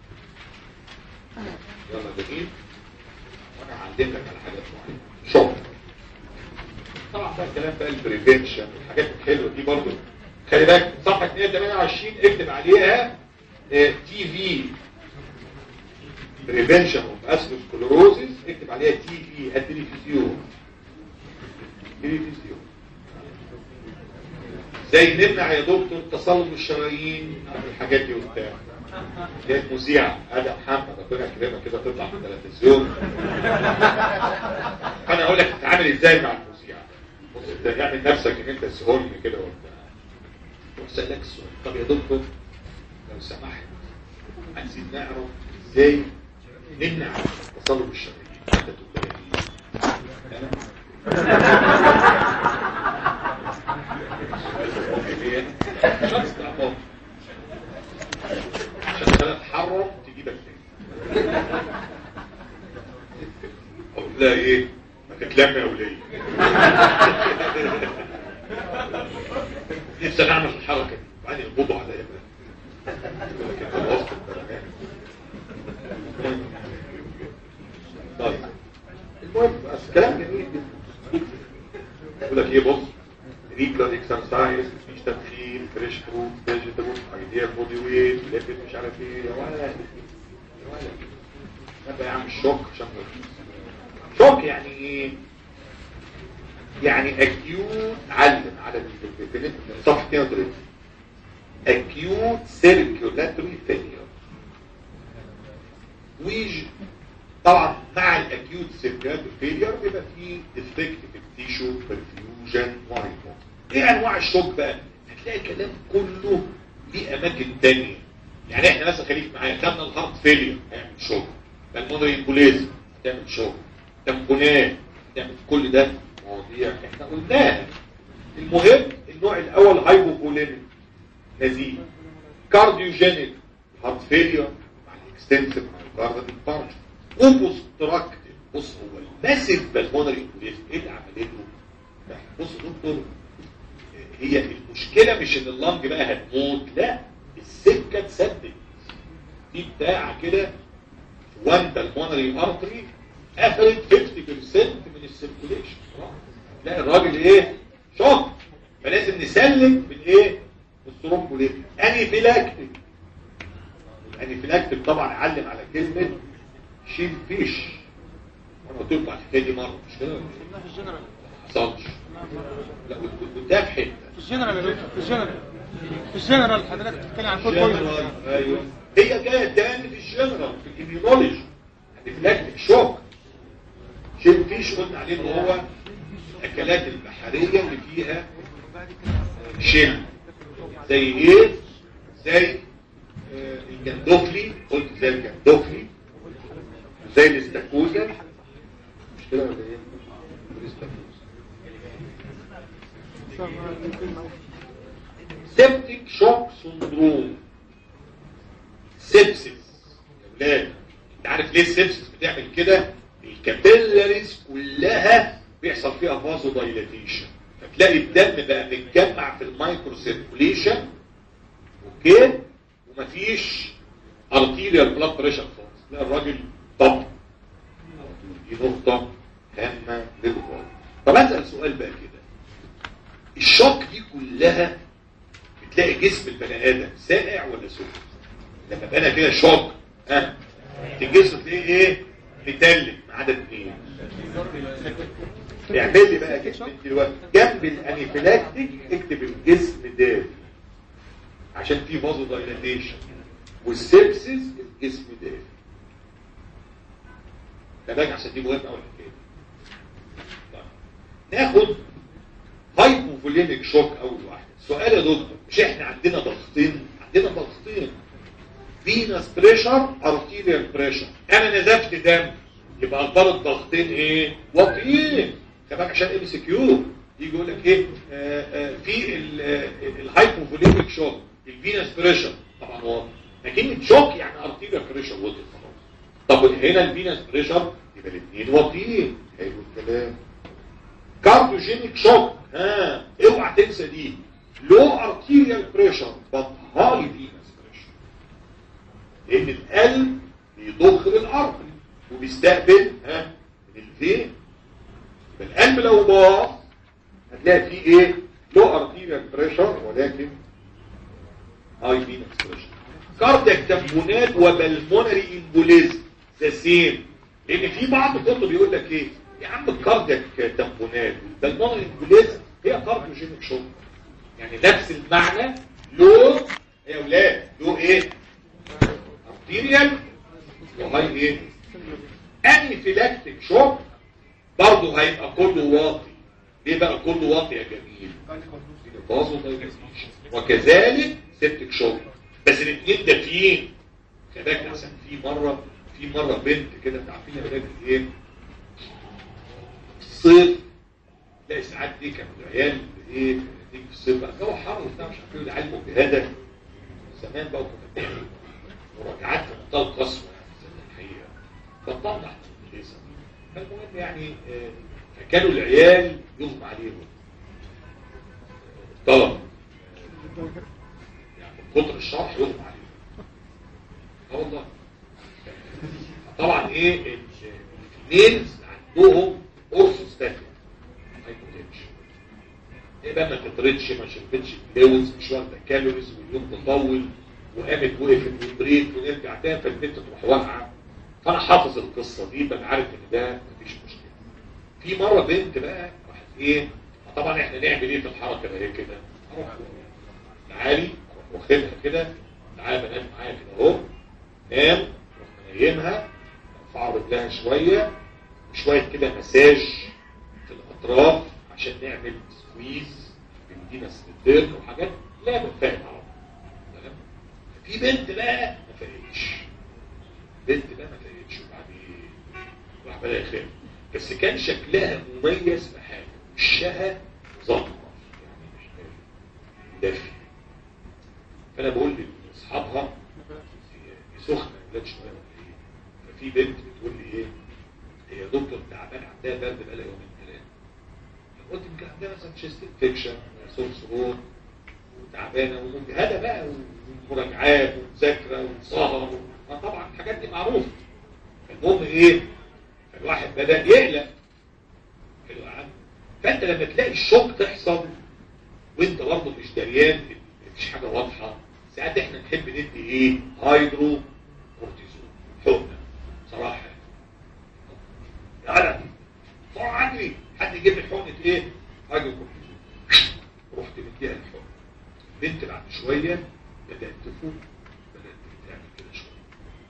يلا جميل وانا هعلم لك على حاجات معينه شوك طبعا بقى الكلام بقى البريفنشن والحاجات الحلوه دي برضو خلي بالك صفحه 228 اكتب عليها تي في بريفنشن اوف اسكلروزيس اكتب عليها تي في التلفزيون تلفزيون زي نمنع يا دكتور تصلب الشرايين الحاجات دي وبتاع دي مذيعة هذا محمد ربنا يكرمك كده تطلع في التلفزيون انا اقول لك تتعامل ازاي مع المذيعة بص انت اعمل نفسك ان انت سؤالني كده وبتاع واسالك السؤال طب يا دكتور لو سمحت عايزين نعرف ازاي نمنع تصلب الشرايين انت تقول لي ايه شخص تعبان عشان خلال تحرم تجيبك تاني اقول لها ايه ما تتلم يا وليه نفسي اعمل الحركه دي وبعدين يقبضوا عليا بقى يقول لك انت وسط البرلمان طيب المهم بس كلام جميل جدا يقول لك ايه بص ريجلر اكسرسايز مفيش تدخين فريش فروت فيجيتابل ايديا بودي ويت ليفت مش عارف ايه يا ولا يا ولا نبقى يعمل شوك عشان شوك يعني ايه يعني اكيوت علم على صفحه 32 acute circulatory failure ويج طبعا مع الاكيوت circulatory failure بيبقى فيه defect في التيشو perfusion وهيموت ايه انواع الشوك بقى هتلاقي الكلام كله ليه اماكن تانية يعني احنا مثلا خليك معايا خدنا الهارت فيلير هيعمل شوك المونري امبوليزم هتعمل شوك تمكنات هتعمل كل ده مواضيع احنا قلناها المهم النوع الاول هايبوكوليميك نزيف كارديوجينيك هارت فيلير مع الاكستنسيف مايوكاردال انفاركشن اوبستراكتيف بص هو الماسيف بالمونري امبوليزم ايه اللي عملته بص يا دكتور هي المشكلة مش ان اللنج بقى هتموت لا السكة اتسدت دي بتاع كده وان بالمونري ارتري قفلت 50% من السيركوليشن لا الراجل ايه شوك فلازم نسلك بالايه بالثرومبوليت انيفيلاكتيك الانيفيلاكتيك طبعا علم على كلمة شيل فيش انا قلت لكم على الحكايه دي مره مش كده في الجنرال حصلش لا وده في حته في الجنرال يا دكتور في الجنرال في الجنرال حضرتك بتتكلم عن كود جنرال بويزن ايوه هي جايه تاني في الجنرال في الاميونولوجي انفلاكتيك شوك شيل فيش قلنا عليه ان هو الاكلات البحريه اللي فيها شيل زي ايه زي آه، الجندوفلي قلت زي الجندوفلي زي الاستاكوزا مش كده ولا ايه الاستاكوزا سيبتيك شوك سندروم سيبسيس يا ولاد انت عارف ليه السيبسيس بتعمل كده الكابيلاريز كلها بيحصل فيها فازو دايلاتيشن فتلاقي الدم بقى متجمع في المايكرو سيركوليشن اوكي ومفيش ارتيريال بلاد بريشر خالص تلاقي الراجل طب دي نقطة هامة للغاية طب اسأل سؤال بقى كده الشوك دي كلها بتلاقي جسم البني ادم ساقع ولا سخن لما بقى كده شوك ها الجسم تلاقيه ايه متلج ما عدا اثنين اعمل لي بقى جسم دلوقتي جنب الانيفيلاكتيك اكتب الجسم دافي عشان في فازو دايلاتيشن والسيبسيس الجسم دافي كذلك عشان دي مهمه قوي الحكايه دي. طيب. ناخد هايبوفوليميك شوك اول واحده سؤال يا دكتور مش احنا عندنا ضغطين عندنا ضغطين فينس بريشر ارتيريال بريشر انا نزفت دم يبقى اخبار الضغطين ايه واطيين كمان عشان ام سي كيو يجي يقول لك ايه آه آه في الهايبوفوليميك شوك الفينس بريشر طبعا واضح لكن شوك يعني ارتيريال بريشر واطي خلاص طب هنا الفينس بريشر يبقى الاثنين واطيين حلو الكلام كارديوجينيك شوك ها اوعى تنسى دي لو ارتيريال بريشر بط هاي فينس بريشر لان القلب بيضخ للارض وبيستقبل ها من الفين يبقى القلب لو باظ هتلاقي فيه ايه لو ارتيريال بريشر ولكن هاي فينس بريشر كاردياك تمبونات وبلمونري امبوليزم ذا سيم لان في بعض الكتب بيقول لك ايه يا عم الكاردياك تمبونات والبلمونري امبوليزم هي كارديوجينيك شوك يعني نفس المعنى له يا اولاد له ايه ارتيريال وهاي ايه انفيلاكتيك شوك برضه هيبقى كله واطي ليه بقى كله واطي يا جميل فازو دايلاتيشن وكذلك سيبتك شوك بس الاثنين دافيين خلي بالك احسن في مره في مره بنت كده انت عارفين يا ولاد ايه في الصيف تلاقي ساعات دي كانوا العيال ايه تيجي في الصيف بقى الجو حر وبتاع مش عارف ايه العيال مجهده زمان بقى وكنا بنعمل مراجعات في منتهى القسوه يعني زمان الحقيقه بطلنا احنا الكنيسه فالمهم يعني آه، فكانوا العيال يغمى عليهم طلب يعني من كتر الشرح يغمى عليهم اه والله طبعا ايه ال- الفيميلز عندهم اورثوستاتيك هايبوتنشن ايه بقى ما تطردش ما شربتش فلويدز مش واخده كالوريز واليوم تطول وقامت وقفت وبريك ونرجع تاني فالبنت تروح واقعه فانا حافظ القصه دي ببقى عارف ان ده مفيش مشكله في مره بنت بقى راحت ايه طبعا احنا نعمل ايه في الحركه اللي هي كده اروح تعالي اروح واخدها كده تعالى بنات معايا كده اهو نام اروح منيمها ارفع رجلها شويه وشويه كده مساج في الاطراف عشان نعمل سكويز بندينا ستيرن وحاجات لا بنفهم على طول تمام في بنت بقى ما فاقتش بنت بقى ما فاقتش وبعدين راح بدا يخاف بس كان شكلها مميز في حاجه وشها ظلمه يعني مش دافي فانا بقول لاصحابها هي سخنه ولاد شويه ولا ايه ففي بنت بتقول لي ايه هي دكتور تعبان عندها برد بقالها يومين ثلاثه قلت يمكن عندها مثلا تشيست انفكشن سور سرور وتعبانه ومجهده بقى ومراجعات ومذاكره وسهر و- طبعا الحاجات دي معروفه المهم ايه الواحد بدا يقلق حلو يا عم فانت لما تلاقي الشوك تحصل وانت برضه مش دريان مفيش حاجه واضحه ساعات احنا نحب ندي ايه هايدرو كورتيزون حقنه صراحه يلا بسرعه اجري حد يجيب لي حقنه ايه هايدرو كورتيزون رحت مديها الحقنه البنت بعد شويه بدات تفوق بدات تعمل كده شويه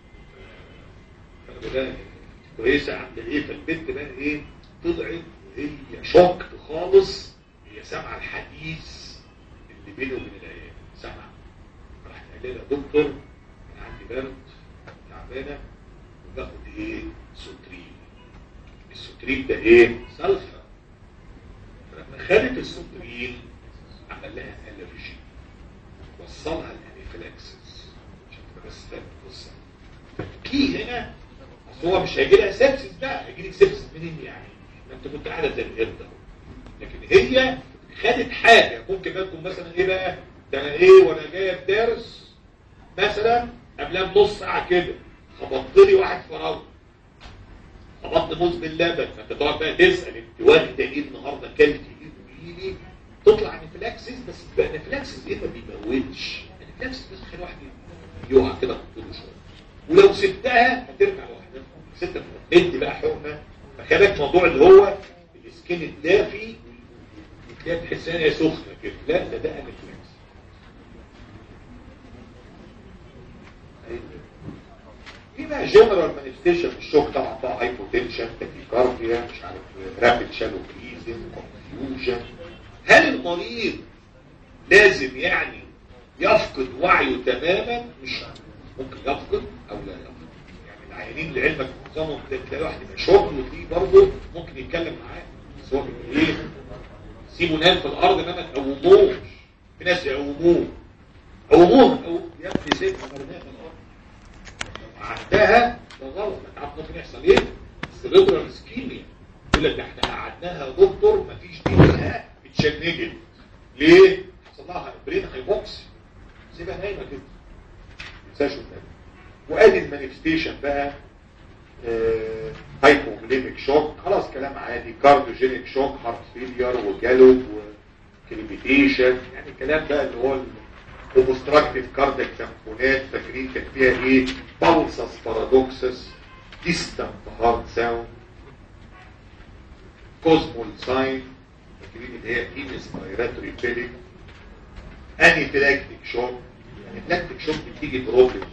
فانا بدات كويسه عند ايه فالبنت بقى ايه طلعت وهي شوكت خالص هي سامعه الحديث اللي بينه وبين العيال سامعه راحت قايله لها دكتور انا عندي برد تعبانه وباخد ايه سوترين السوترين ده ايه سلفا فلما خدت السوترين عمل لها الرجي وصلها الانفلاكسس عشان تبقى بس فاهم القصه الكي هنا أصل هو مش هيجي لها سبسس بقى هيجي لك سبسس منين يعني ما انت كنت قاعده زي القرد اهو لكن هي خدت حاجه ممكن بقى تكون مثلا ايه بقى ده انا ايه وانا جايه في درس مثلا قبلها بنص ساعه كده خبطت لي واحد فراوله خبطت موز باللبن فانت تقعد بقى تسال انت واخده ايه النهارده كلت ايه قولي لي تطلع انفلاكسس بس بقى انفلاكسس ايه ما بيموتش انفلاكسس بس خلي واحد يقع كده في طوله شويه ولو سبتها هترجع لوحدها سبتها ادي بقى حقنه فخلك موضوع اللي هو السكين الدافي تلاقي تحس ان هي سخنه كده لا ده ده انفلاكس في بقى جنرال مانيفستيشن في الشوك طبعا بقى هايبوتنشن تاكيكارديا مش عارف رابيد شالو بريزن كونفيوجن هل المريض لازم يعني يفقد وعيه تماما مش شرط. ممكن يفقد او لا يفقد يعني العيانين لعلمك معظمهم تلاقي واحد يبقى شغل وفيه برضه ممكن يتكلم معاه بس هو بيبقى ايه سيبه نام في الارض انما ما تقوموش في ناس يقوموه قوموه او يا ابني سيبها مرميه في الارض عندها ده غلط انت عارف ممكن يحصل ايه؟ سيريبرال اسكيميا يقول لك ده احنا قعدناها دكتور مفيش دقيقه اتشنجت ليه؟ حصل لها برين هايبوكسي سيبها نايمه كده ما تنساش قدامك وادي المانيفستيشن بقى هايبوغليميك شوك خلاص كلام عادي كارديوجينيك شوك هارت فيلير وجالوب وكليبيتيشن يعني الكلام بقى اللي هو اوبستراكتيف كارديك تامبونات فاكرين كان فيها ايه بالسس بارادوكسس ديستانت هارت ساوند كوزمول ساين فاكرين اللي هي انسبيراتوري فيلينج انيفلاكتيك شوك انيفلاكتيك شوك بتيجي بروبلمز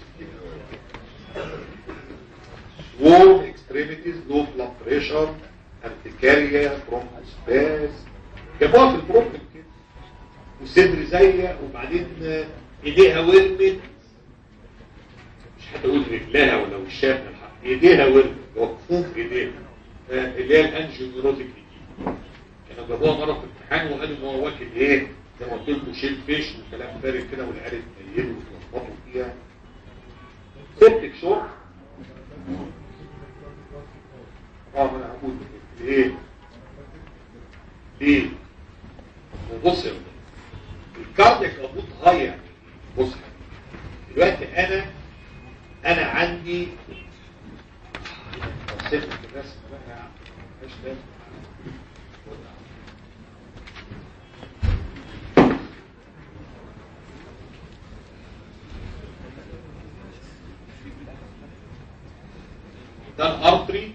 warm extremities low blood pressure urticaria bronchospasm جابوها في البروبلم كده وصدر زيق وبعدين آه، ايديها ورمت مش هتقول رجلها ولا وشها ايديها ورمت هو كفوف ايديها آه، اللي هي الانجيوميروتيك دي كانوا جابوها مره في الامتحان وقالوا ان هو واكل ايه زي ما قلت لكم شيل فيش وكلام فارغ كده والعيال اتنيلوا وتلخبطوا فيها سبتك شورت اه ما انا هقول ليه ليه وبص يا ولد الكاردياك ابوت غير بص يا حبيبي. دلوقتي انا انا عندي سيبك الرسم بقى يا عم مش لازم ده الارتري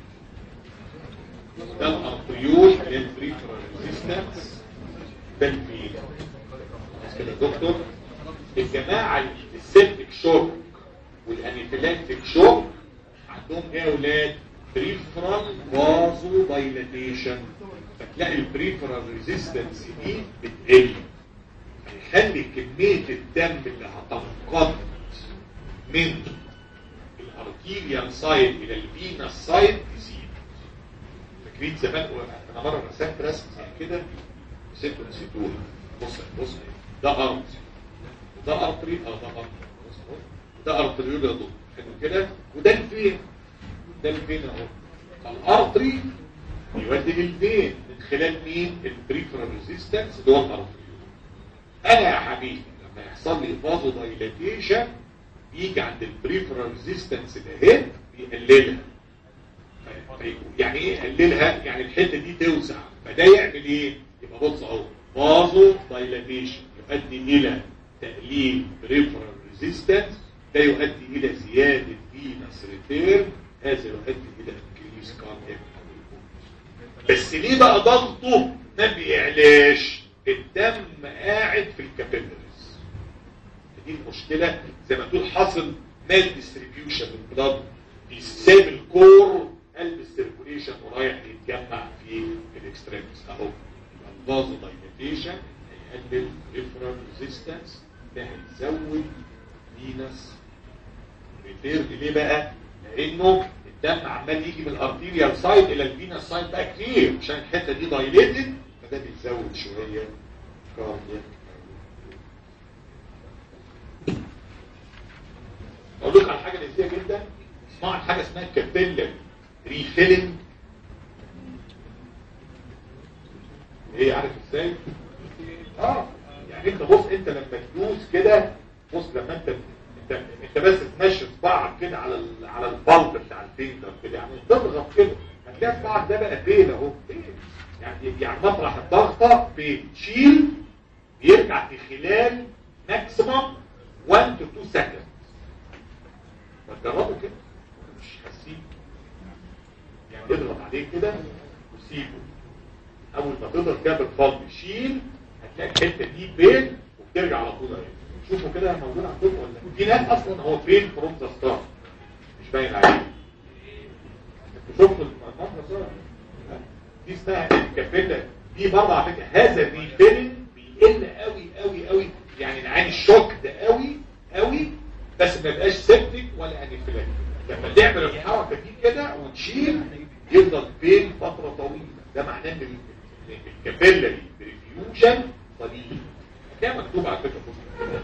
ده الارتريول للبريفرال ريزيستنس ده الفيل بس كده يا دكتور الجماعه السيبتك شوك والانفيلاكتيك شوك عندهم ايه يا اولاد بريفرال فازو دايلاتيشن فتلاقي البريفرال ريزيستنس دي بتقل هيخلي كميه الدم اللي هتنقض من الارتيريال سايد الى الفينا سايد تزيد فاكرين زمان انا مره رسمت رسم زي كده نسيته نسيتوه بص بص ده ارض ده ارتري اه ده ارتري بص اهو ده ارتريول يا دكتور حلو كده وده الفين ده الفين اهو فالارتري يودي للفين من خلال مين البريفرال ريزيستنس اللي هو الارتريول انا يا حبيبي لما يحصل لي فازو دايلاتيشن يجي عند البريفرال ريزيستنس ده بيقللها طيب يعني ايه يقللها يعني الحته دي توسع فده يعمل ايه يبقى بص اهو فازو دايلاتيشن يؤدي الى تقليل بريفرال ريزيستنس ده يؤدي الى زياده فينس ريتيرن هذا يؤدي الى انكريس كاردياك بس ليه بقى ضغطه ما بيعلاش الدم قاعد في الكابيلاريز دي المشكله زي ما تقول حاصل مال ديستريبيوشن للبلاد بيساب الكور قلب السيركوليشن ورايح يتجمع في الاكستريمز اهو الفازو دايليتيشن هيقلل ريفرال ريزيستنس ده هيزود فينس ريتير ليه بقى؟ لانه الدم عمال يجي من الارتيريال سايد الى الفينس سايد بقى كتير عشان الحته دي دايليتد فده بيزود شويه كاردياك اقول لك على حاجه لذيذه جدا اسمعوا عن حاجه اسمها كابيلر ريفيلنج ايه عارف ازاي اه يعني انت بص انت لما تدوس كده بص لما انت انت انت بس تمشي صباعك كده على ال... على البلب بتاع الفينجر كده يعني تضغط كده هتلاقي صباعك ده بقى فين اهو فين يعني يعني مطرح الضغطه بتشيل بيرجع في خلال ماكسيمم 1 تو 2 سكند فتجربوا كده مش حاسين يعني اضغط عليه كده وسيبه اول ما تضغط كده بالفضل شيل هتلاقي الحته دي بين وبترجع على طول اهي شوفوا كده موجود عندكم ولا في ناس اصلا هو فين فروم ذا ستار مش باين عليه شفتوا المنظر ده دي اسمها الكابيلا دي برضه على فكره هذا الريفيلنج بيقل قوي قوي قوي يعني العين الشوك ده قوي قوي بس ما يبقاش سيبتك ولا انفلاك لما تعمل الحركه دي كده وتشيل يفضل بين فتره طويله ده معناه ان الكابيلا دي بريفيوجن قليل ده مكتوب على فكره فوق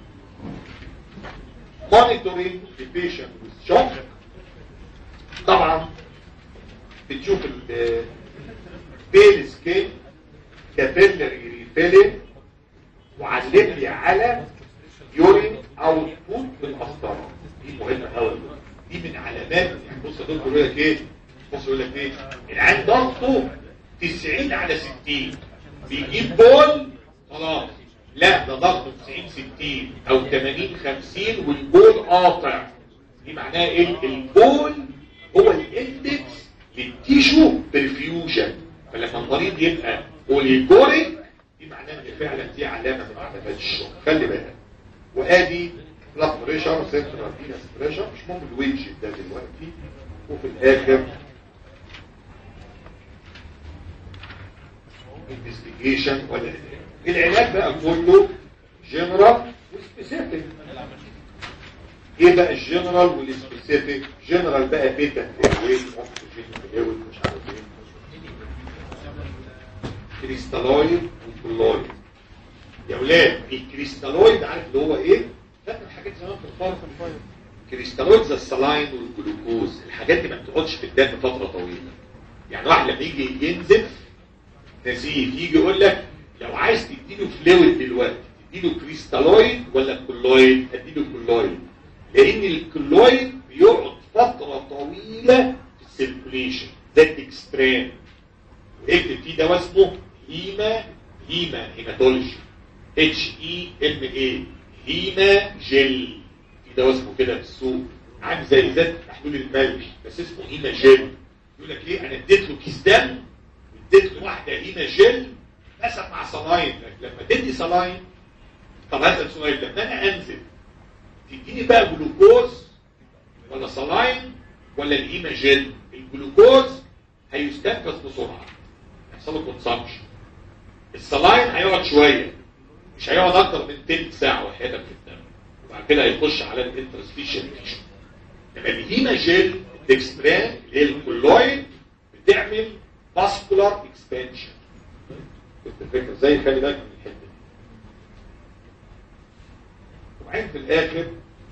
monitoring the patient with shock طبعا بتشوف البيل سكين كابيلاري ريفيلين وعلم لي على يورين او فوت بالقسطره دي مهمه قوي دي من علامات يعني بص يا دكتور يقول لك ايه بص يقول لك ايه العين ضغطه 90 على 60 بيجيب بول خلاص لا ده ضغطه 90 60 او 80 50 والبول قاطع دي معناها ايه البول هو الاندكس للتيشو برفيوجن فلما المريض يبقى اوليجوريك دي معناها ان فعلا دي علامه من علامات الشوك خلي بالك وادي بلاد بريشر سنترال فينس بريشر مش مهم الويدج ده دلوقتي وفي الاخر انفستيجيشن ولا علاج العلاج بقى كله جنرال وسبيسيفيك ايه بقى الجنرال والسبيسيفيك جنرال بقى بيتا فلويد اوكسجين فلويد مش عارف ايه كريستالويد وكلويد يا اولاد الكريستالويد عارف اللي هو ايه فاكر الحاجات زمان في الفرق كريستالويد زي السلاين والجلوكوز الحاجات دي ما بتقعدش في الدم فتره طويله يعني واحد لما يجي ينزف نزيف يجي يقول لك لو عايز تديله فلويد دلوقتي تديله كريستالويد ولا كلويد اديله كلويد لان الكلويد بيقعد فتره طويله في السيركوليشن ده الاكسترام اكتب فيه دواء اسمه هيما هيما هيماتولوجي اتش اي ام اي هيما جل في دواء اسمه كده في السوق عامل زي ذات محلول الملح بس اسمه هيما جل يقول لك ايه انا اديت له كيس دم اديت له واحده هيما جل مثلا مع صلاين لما تدي صلاين طب هسال سؤال لما انا انزل تديني بقى جلوكوز ولا صلاين ولا الهيما جل الجلوكوز هيستنفذ بسرعه يحصل له كونسامشن الصلاين هيقعد شويه مش هيقعد اكتر من تلت ساعه وحياتك في الدم وبعد كده هيخش على الانترستيشن فيشن لما الهيما جيل الدكستران اللي هي الكولويد بتعمل فاسكولار اكسبانشن الفكره زي خلي بالك من الحته دي وبعدين في الاخر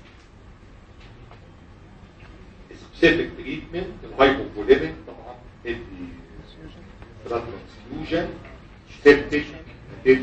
سبيسيفيك تريتمنت الهايبوفوليميك طبعا ادي بلاد ترانسفيوجن سيبتيك ادي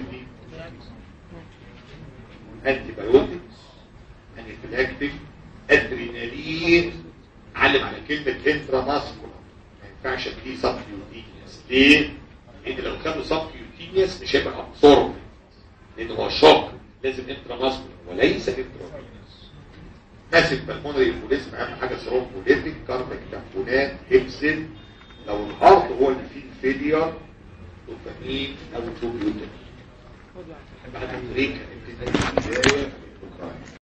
انتي بايوتكس انفلاكتيك ادرينالين علم على كلمه انترا ماسكولار ما ينفعش اديه سب كيوتينيوس ليه؟ لان لو خدوا سب كيوتينيوس مش هيبقى ابسورب لان هو شوك لازم انترا ماسكولار وليس انترا ماسك بالمونري بوليزم اهم حاجه سيروم بوليتيك كاربك تامبونات هيبسل لو الهارت هو اللي فيه الفيلير دوبامين او التوبيوتين بعد امريكا البدايه